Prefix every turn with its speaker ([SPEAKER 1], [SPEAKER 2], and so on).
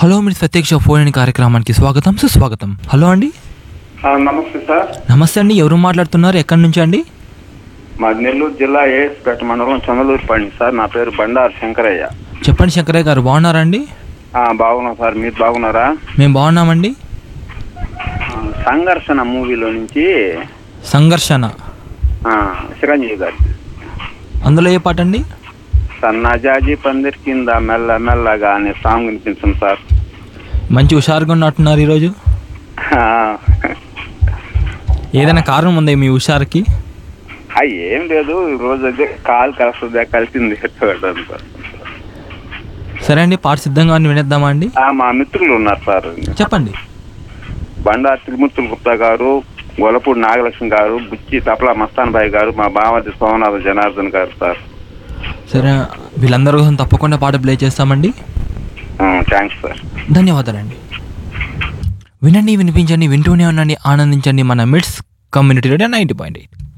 [SPEAKER 1] hello మీరు ప్రత్యక్ష phone in కార్యక్రమానికి స్వాగతం సుస్వాగతం హలో అండి
[SPEAKER 2] ఆ, నమస్తే సార్
[SPEAKER 1] నమస్తే అండి ఎవరు మాట్లాడుతున్నారు ఎక్కడి నుంచి అండి
[SPEAKER 2] మాది నెల్లూరు జిల్లా ఏఎస్పేట మండలం చంద్రలూరుపల్లి సార్ నా పేరు బండారు శంకరయ్య
[SPEAKER 1] చెప్పండి శంకరయ్య గారు బాగున్నారా అండి
[SPEAKER 2] ఆ, బాగున్నాం సార్ మీరు బాగున్నారా
[SPEAKER 1] మేము బాగున్నామండి
[SPEAKER 2] ఆ, సంఘర్షణ మూవీలో నుంచి
[SPEAKER 1] సంఘర్షణ
[SPEAKER 2] ఆ, చిరంజీవి గారి
[SPEAKER 1] అందులో ఏ పాట అండి
[SPEAKER 2] సన్నజాజి పందిరి కింద మెల్ల మెల్లగా అనే సాంగ్ వినిపించింది సార్
[SPEAKER 1] మంచి హుషారుగా ఉన్నట్టున్నారు ఈరోజు
[SPEAKER 2] ఆ,
[SPEAKER 1] ఏదైనా కారణం ఉందా మీ హుషారుకి
[SPEAKER 2] ఆ, ఏం లేదు ఈ రోజు అయితే కాలు కలిసింది కలిసింది పెట్టడం సార్
[SPEAKER 1] సరే అండి పాట సిద్ధంగా ఉంది, వినేద్దామా అండి
[SPEAKER 2] ఆ, మా మిత్రులు ఉన్నారు సార్
[SPEAKER 1] చెప్పండి
[SPEAKER 2] బండారు త్రిమూర్తుల గుప్తా గారు గొలపూడి నాగలక్ష్మి గారు బుచ్చి తపలా మస్తాన్ బాయ్ గారు మా బామతి సోమనాథ జనార్దన్ గారు సార్
[SPEAKER 1] సరే వీళ్ళందరి కోసం తప్పకుండా పాట ప్లే చేస్తామండి
[SPEAKER 2] థ్యాంక్స్ సార్
[SPEAKER 1] ధన్యవాదాలండి వినండి వినిపించండి వింటూనే ఉండండి ఆనందించండి మన మిడ్స్ community radio ninety point eight